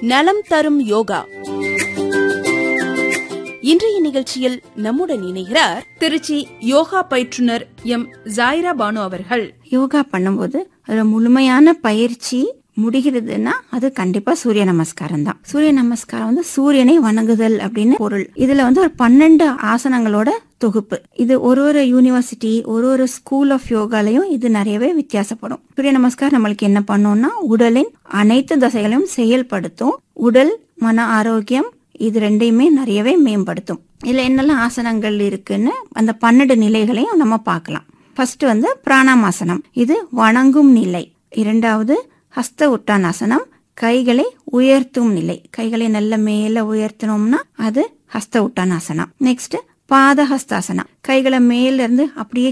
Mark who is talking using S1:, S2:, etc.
S1: நலம் தரும் யோகா இன்றைய நிகழ்ச்சியில் நம்முடன் இணைகிறார் திருச்சி யோகா பயிற்றுனர் எம் ஜாயிரா பானு அவர்கள்
S2: யோகா பண்ணும்போது அதுல முழுமையான பயிற்சி முடிகிறதுன்னா அது கண்டிப்பா சூரிய நமஸ்காரம் தான் சூரிய நமஸ்காரம் வந்து சூரியனை வணங்குதல் அப்படின்னு பொருள் இதுல வந்து ஒரு பன்னெண்டு ஆசனங்களோட தொகுப்பு இது ஒரு ஒரு யூனிவர்சிட்டி ஒரு ஒரு ஸ்கூல் ஆஃப் யோகாலையும் இது நிறையவே வித்தியாசப்படும் சூரிய நமஸ்காரம் நம்மளுக்கு என்ன பண்ணும்னா உடலின் அனைத்து தசைகளையும் செயல்படுத்தும் உடல் மன ஆரோக்கியம் இது ரெண்டையுமே நிறையவே மேம்படுத்தும் இதுல என்னெல்லாம் ஆசனங்கள் இருக்குன்னு அந்த பன்னெண்டு நிலைகளையும் நம்ம பார்க்கலாம் ஃபர்ஸ்ட் வந்து பிராணாமாசனம் இது வணங்கும் நிலை இரண்டாவது ஹஸ்த உட்டானாசனம் கைகளை உயர்த்தும் நிலை கைகளை நல்ல மேல உயர்த்தினோம்னா அது ஹஸ்த உட்டானாசனம் நெக்ஸ்ட் பாத ஹஸ்தாசனம் கைகளை மேல இருந்து அப்படியே